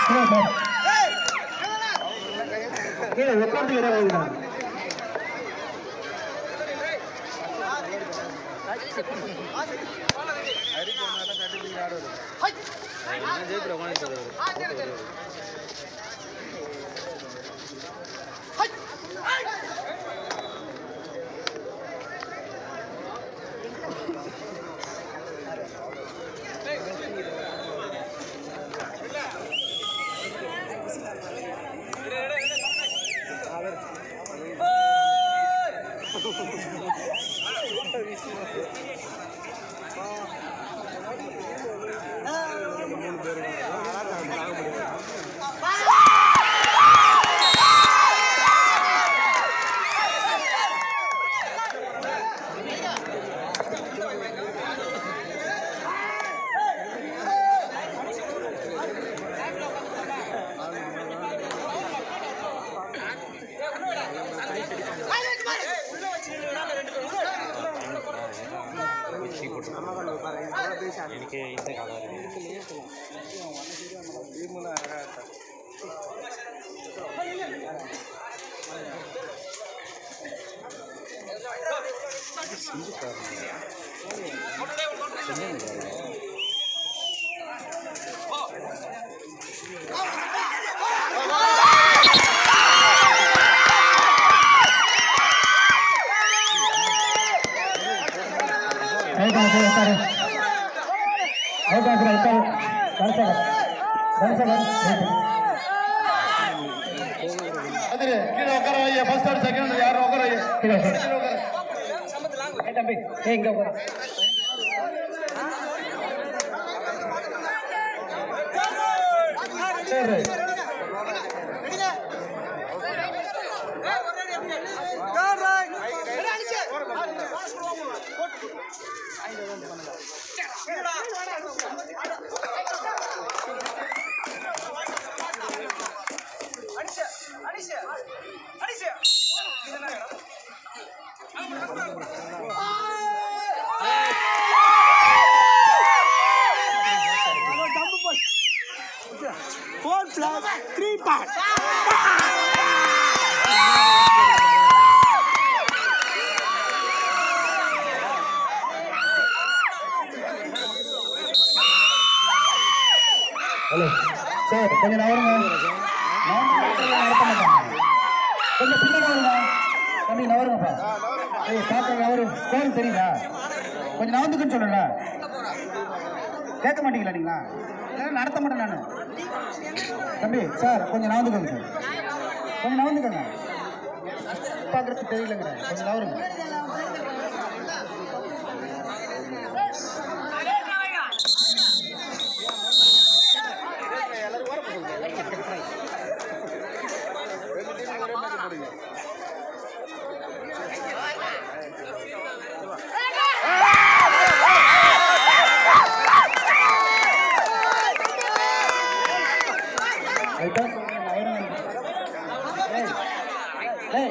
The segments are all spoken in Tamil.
கீழே சார் கீழே உட்காந்து இடம் வைங்க എനിക്ക് ഇന്നത്തെ കാലം ரைட் சார் உட்காரு ரைட் சார் உட்காரு தனசேகர் தனசேகர் அதிரு கீழே உட்கார வைய ஃபர்ஸ்ட் அண்ட் செகண்ட் யாரும் உட்கார வைய கீழே சார் கீழே உட்கார ஏய் தம்பி ஏய் இங்க உட்காரு சரி ஹலோ சார் கொஞ்சம் நவருங்க நவர்ந்து நடத்த மாட்டாங்க கொஞ்சம் பின்னாடி வருங்க தம்பி நவருங்கப்பா ஏய் பாப்பா நவரு கோல் தெரியுதா கொஞ்சம் நவந்துக்குன்னு சொல்லல கேட்க மாட்டீங்களா நீங்களா இல்லை நடத்த மாட்டேன் நான் தம்பி சார் கொஞ்சம் நவந்துக்கோங்க சார் கொஞ்சம் நவந்துக்கோங்க பார்க்கறதுக்கு தெரியலங்க கொஞ்சம் நவருங்க ரைட்டா நவருங்க ஏய் ஏய்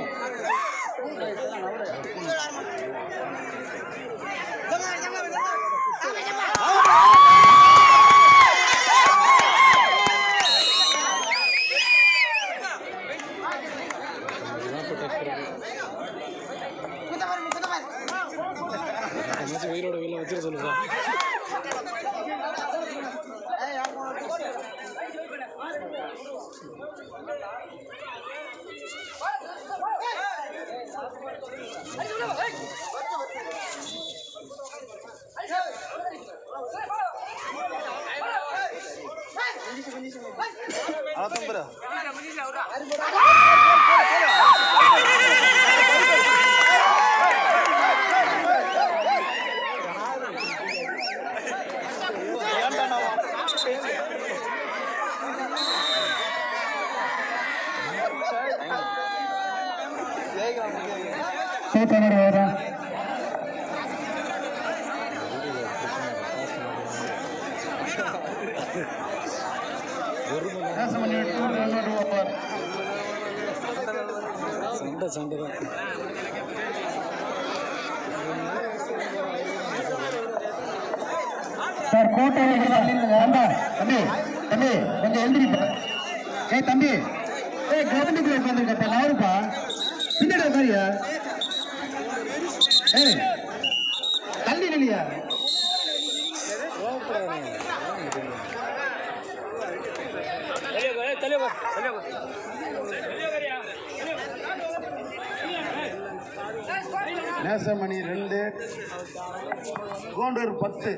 உயிரோட வெளில வச்சிட சொல்லுங்க சூப்பர் வரும் நேசம் பண்ணி விட்டு இன்னொரு ஓவர் சண்டை சண்டை தான் சார் கோட்டை தம்பி தம்பி கொஞ்சம் எழுந்திரி ஏய் தம்பி ஏய் கவர்மெண்ட்ல உட்காந்துருக்கப்பா நாருப்பா பின்னாடி உட்காரியா ஏய் தள்ளி நிலையா நேசமணி ரெண்டு கோண்டூர் பத்து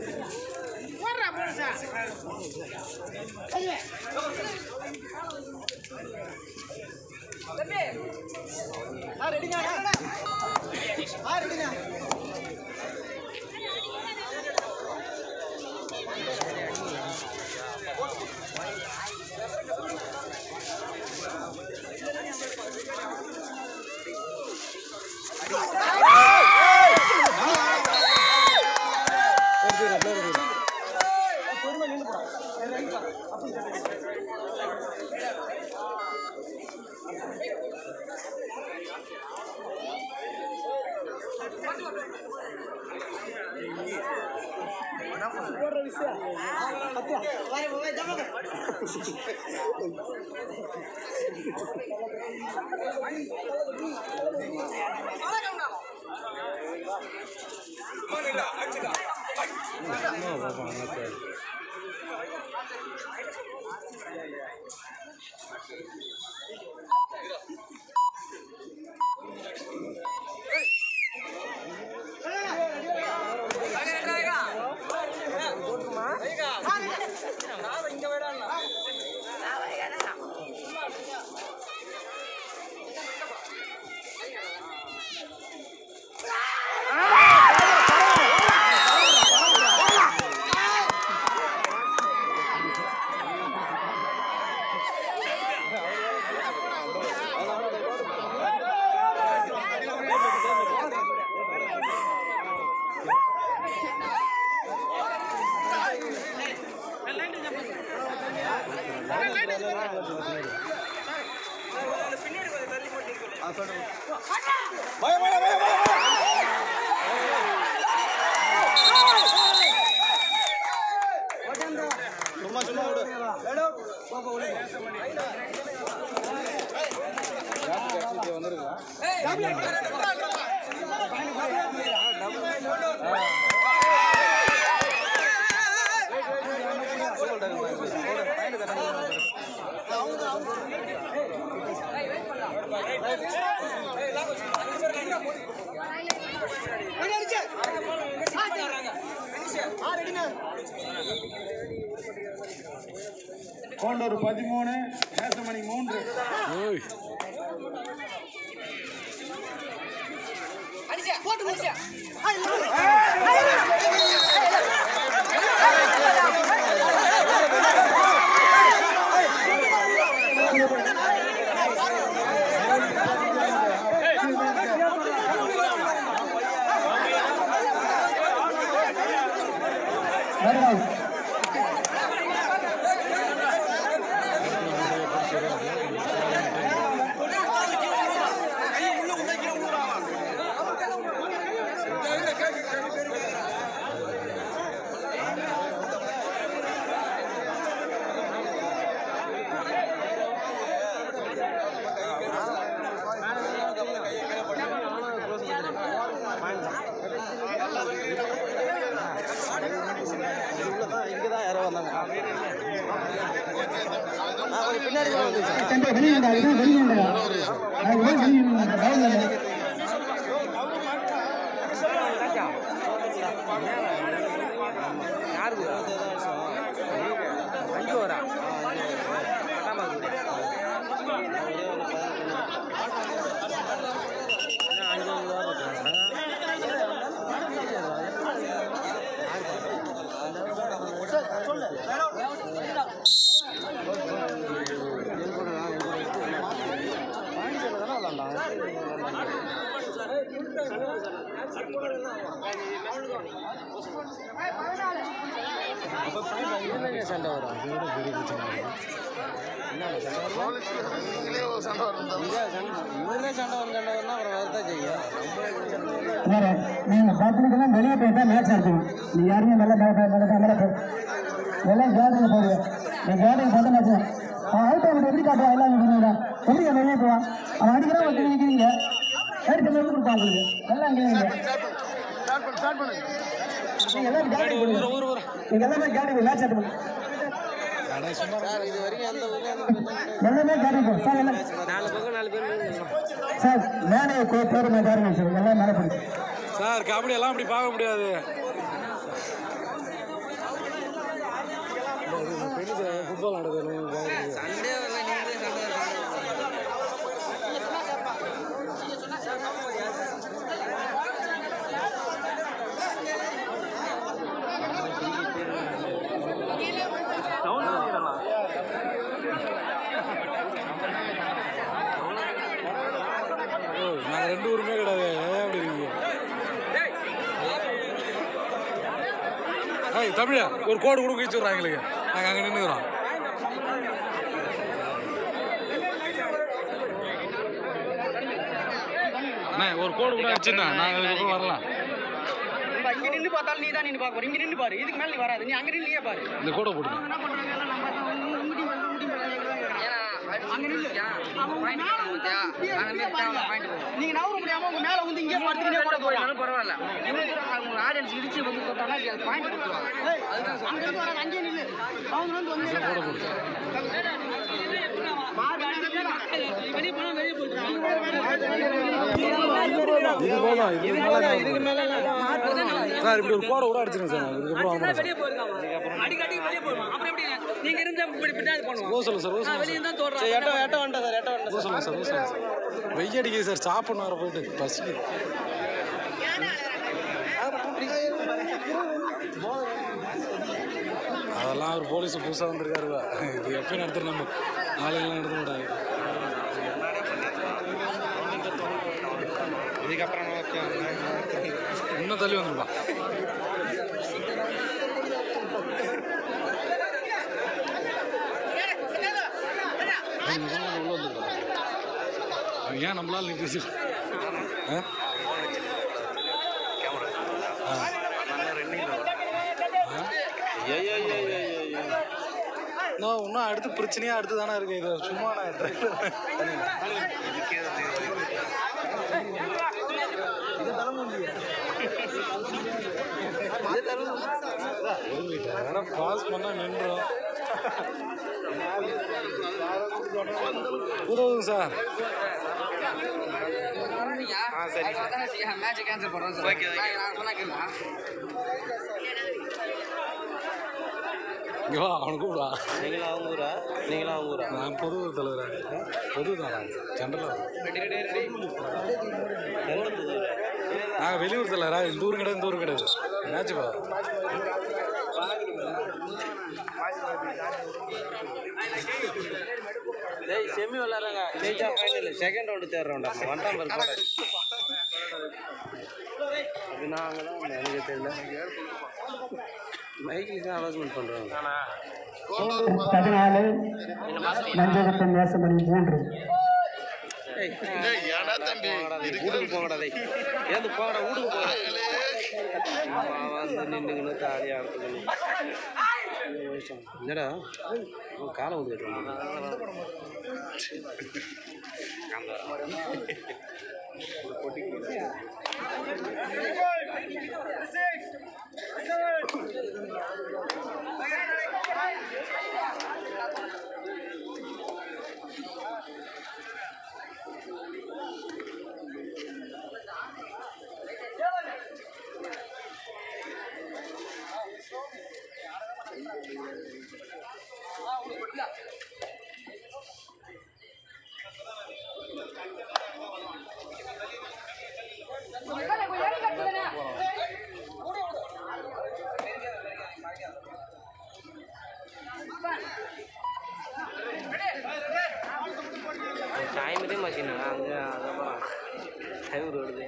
கோண்டூர் பதிமூணு நேசமணி மூன்று ஓய் வருவாங்க தம்பி வெளியே இதுதான் வெளியே அதுதான் வெளியே கவர்மெண்ட் சண்டை வரும் அதோட பெரிய பிரச்சனை இவரே சண்டை வரும் சண்டை வரணும் அப்புறம் வரதான் செய்யும் வேற நீங்க பப்ளிக்கெல்லாம் வெளியே போயிட்டா மேட்ச் ஆடுங்க நீ யாருமே நல்ல மேல மேல மேல போ எல்லாம் கேட்டுங்க போடுங்க நீ கேட்டுங்க போட்டு மேட்ச் அவுட் அவுட் எப்படி காட்டுவான் எல்லாம் கொடுங்க எப்படி அவன் வெளியே போவான் அவன் அடிக்கிறான் ஒரு திரும்பி நிற்கிறீங்க எடுத்து வந்து கொடுப்பான் உங்களுக்கு எல்லாம் அங்கே நீங்க நீங்க எல்லாரும் கேட்டு கொடுங்க நீங்க எல்லாமே கேட்டு மேட்ச் ஆட்டு பண்ணுங்க சார் இது வரைக்கும் எந்த ஊர்லயும் எந்த பிரச்சனையும் எல்லாமே கேட்டு போ சார் எல்லாம் நாலு பக்கம் நாலு பேர் நின்னுக்கலாம். சார் மேலே கோ பேர் நான் காரணம் சார் எல்லாம் மேலே போடுங்க சார் கபடி எல்லாம் அப்படி பார்க்க முடியாது ஃபுட்பால் நடக்குது சண்டே வரல நீங்களே சண்டே நாங்கள் ரெண்டு ஊருமே கிடையாது ஏன் அப்படி இருக்கீங்க ஏய் தமிழ ஒரு கோடு கூட கிழிச்சு விட்றாங்க எங்களுக்கு நாங்கள் அங்கே நின்றுக்கிறோம் அண்ணா ஒரு கோடு கூட அடிச்சுண்ணா நாங்கள் இதுக்கப்புறம் வரலாம் நம்ம இங்க நின்னு பார்த்தாலும் நீ தான் நின்னு பார்க்க போற இங்க நின்னு பாரு இதுக்கு மேல நீ வராது நீ அங்க நின்னு பாரு இந்த கோடை போட்டு என்ன பண்றாங்க எல்லாம் நம்ம தான் உங்க முடி மேல முடி மேல அங்க நில்லு அவங்க மேல வந்து இப்படியே இப்படியே பாருங்க. நீங்க நவர முடியாம உங்க மேல வந்து இங்கே படுத்துக்கிட்டே கூட போறாங்க பரவாயில்ல அவங்க ஆடியன்ஸ் இடிச்சு வந்து போட்டாங்க அது பாயிண்ட் கொடுத்துருவாங்க அங்க இருந்து வராங்க அங்கே நில்லு அவங்க வந்து வந்து கோடை போட்டு வெளியே போனா வெளியே போயிட்டு இது போதும் இதுக்கு மேலே இதுக்கு மேலே சார் இப்படி ஒரு கோடை கூட அடிச்சிருங்க சார் இதுக்கப்புறம் வாங்க வெளியே போயிருக்காங்க அடிக்க அடிக்க வெளியே போயிருவாங்க அப்புறம் எப்படி நீங்க இருந்தா இப்படி இப்படி தான் பண்ணுவோம் ஓ சொல்லுங்க சார் ஓ சொல்லுங்க வெளியே தான் தோடுறாங்க சரி, எட்ட எட்ட வந்துட்டேன் சார் எட்ட வந்துட்டேன் ஓ சொல்லுங்க சார் ஓ சொல்லுங்க சார் வெய்ய அடிக்குது சார் சாப்பிடணும் வர போயிட்டு பசிக்குது அதெல்லாம் ஒரு போலீஸ் புதுசாக வந்திருக்காருவா இது எப்பயும் நடத்துகிற நம்ம ஆளுங்கெல்லாம் நடத்த மாட்டாங்க இதுக்கப்புறம் இன்னும் தள்ளி வந்துருப்பா உள்ள வந்துருப்பா அவன் ஏன் நம்மளால நிற்க ஆ நான் இன்னும் அடுத்து பிரச்சனையா அடுத்து தானே இருக்கு இது சும்மா நான் driver. வேணா பாஸ் பண்ணா நின்றோம் உதவுங்க சார் மேட்ச் கேன்சல் பண்றோம் சார் நான் சொன்னா கேளுங்க இங்கே வா அவனை கூப்பிடா நீங்களும் அவங்க ஊரா நீங்களும் அவங்க ஊரா நான் பொது தலைவர் பொது தானா ஜென்ரலாக நாங்கள் வெளியூர் தலைவரா இந்த ஊர் கிடையாது இந்த ஊர் கிடையாது என்னாச்சு பா டேய் செமி விளாட்றாங்க ஜெயிச்சா ஃபைனல் செகண்ட் ரவுண்டு தேர்ட் ரவுண்டா ஒன்றாம் பேர் போட அது நாங்கள் தான் எனக்கு தெரியல மைக்கில் தான் அனௌன்ஸ்மெண்ட் பண்ணுறாங்க பதினாலு மஞ்சகத்தன் நேசமணி மூன்று வீட்டுக்கு போங்கடா டேய் ஏந்து போங்கடா வீட்டுக்கு போங்க வந்து நின்றுக்கணும் தாலியாக எடுத்துக்கணும் என்னடா உன் காலை வந்து டைம் இதே மஷின் அங்கே அதான் டைம் ஓடுது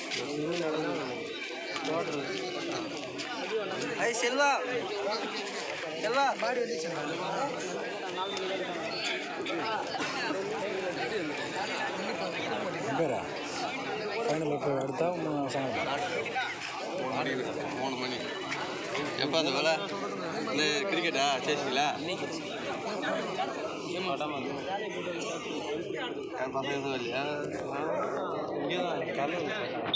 ஐ செல்வா செல்வா பேரா ஃபைனல் இப்போ எடுத்தா சொன்னாங்க மூணு மணி எப்போ அந்த வேலை இந்த கிரிக்கெட்டா சேசிங்களா யார் பசங்க எதுவும் இல்லையா இங்கே தான் கல்லூரி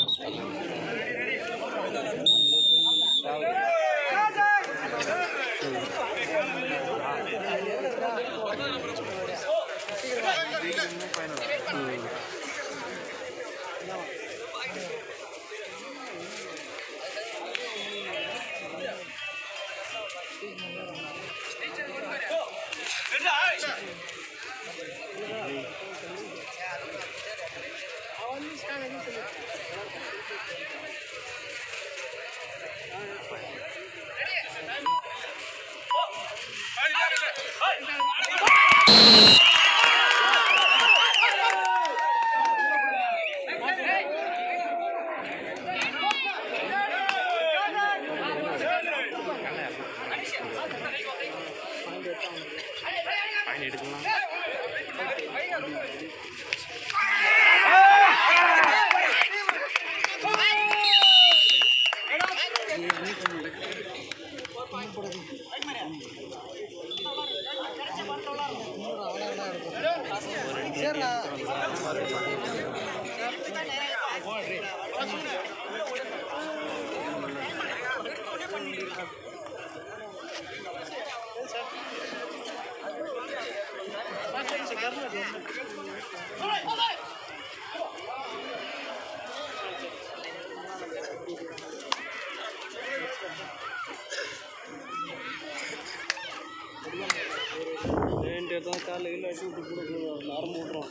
ரெண்டு தான் காலைல இல்லை அடி விட்டு கூட நரம்பு விட்றோம்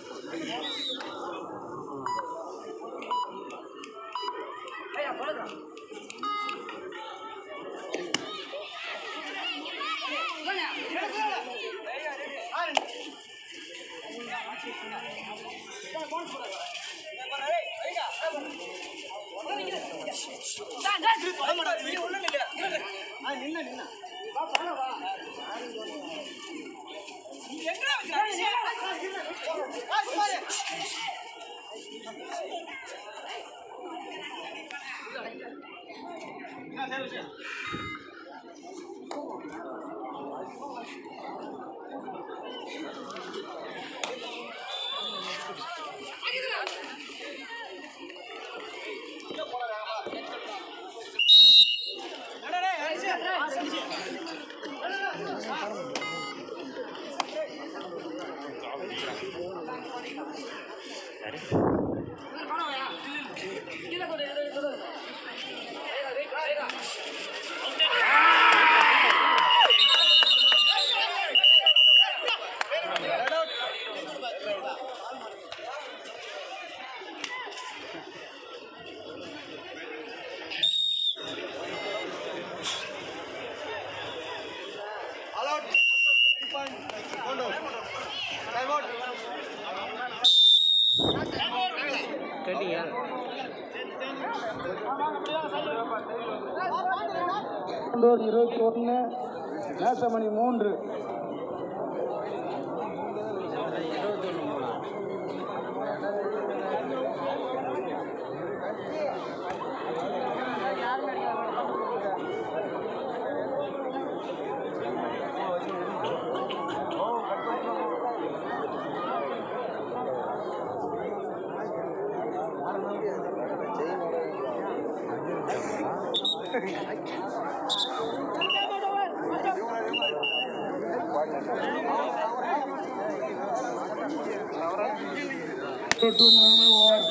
கேட்டீங்க இருபத்தி ஒன்று நேசமணி மூன்று டூ மூணு ஓவர்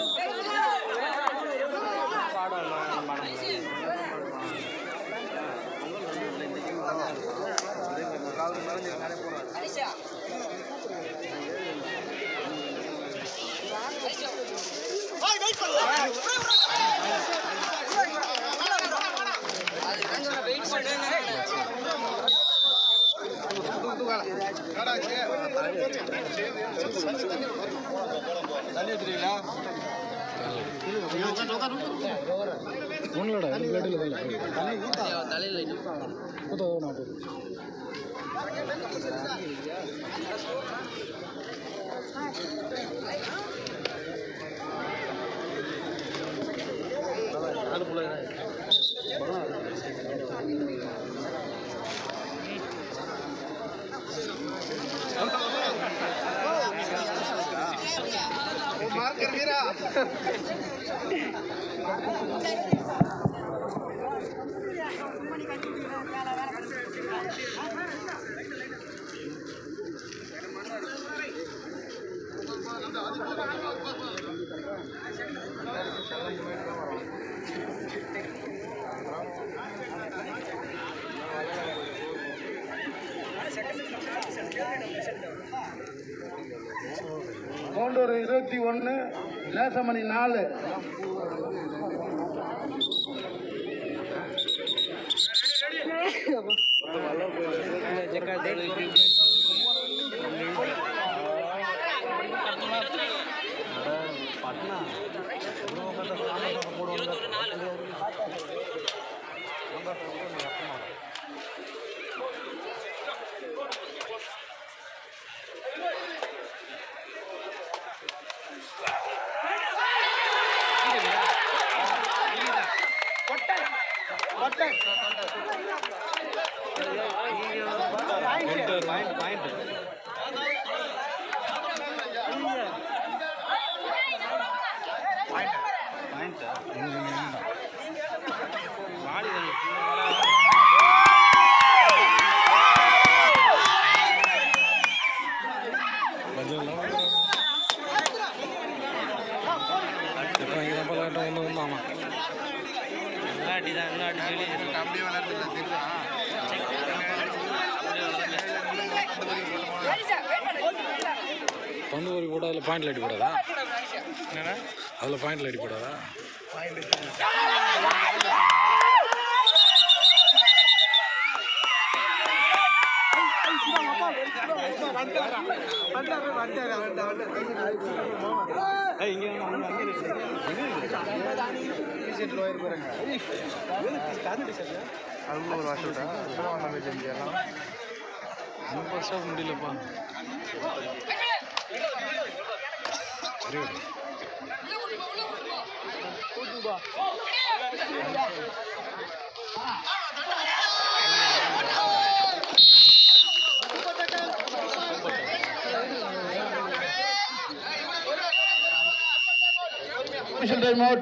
தண்ணி வச்சுருக்கீங்களா ஒன்றுலடா ரெண்டு பிளேட்டில் தான் தலையில் ஊற்ற நாற்பது கோண்டூர் இருபத்தி ஒன்று நேசமணி நாலு இப்போ இங்கே தான் பல ஒன்று வந்து ஆமாம் இல்லாட்டி தான் இல்லாட்டி வெளியே பந்து ஒரு போட்டால் அதில் பாயிண்டில் அடி போடாதா அதில் பாயிண்டில் அடி போடாதா ரொம்ப வருஷம் முடியலப்பா சரி விடு. Official time out.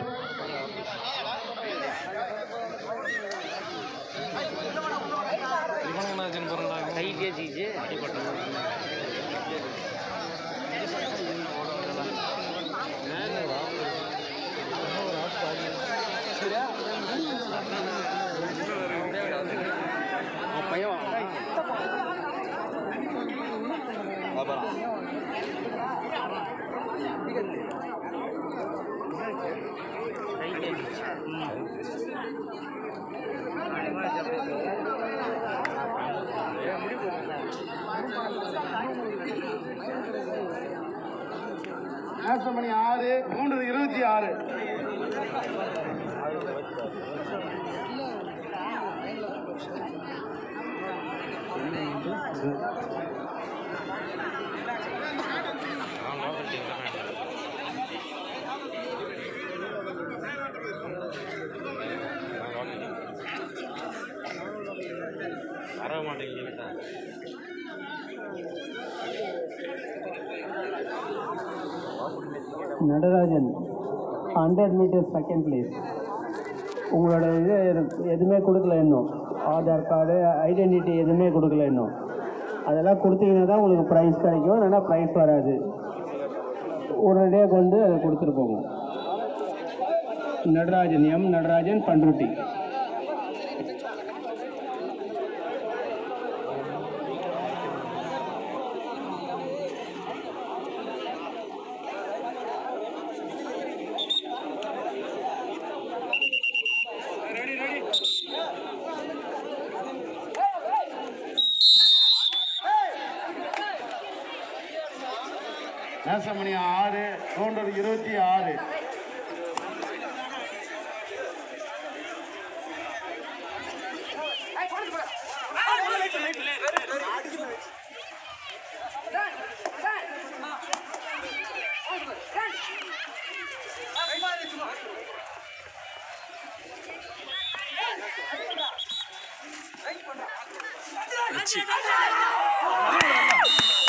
இவனுக்கு என்ன ஆச்சுன்னு பாருங்கடா கை தேய்ச்சிச்சு அடிபட்டது கை தேய்ச்சிச்சு நேசமணி ஆறு மூன்று இருபத்தி ஆறு நான் லோக்கல் டீம் தான் வர மாட்டேங்குது Natarajan hundred metre second place உங்களோட இது எதுவுமே கொடுக்கல இன்னும் ஆதார் கார்டு ஐடென்டிட்டி எதுவுமே கொடுக்கல இன்னும் அதெல்லாம் கொடுத்தீங்கன்னா தான் உங்களுக்கு ப்ரைஸ் கிடைக்கும் இல்லைன்னா ப்ரைஸ் வராது உடனடியாக கொண்டு அதை கொடுத்துட்டு போகும் நடராஜன் எம் நடராஜன் பண்ருட்டி நேசமணி ஆறு கோண்டூர் இருபத்தி ஆறு வச்சு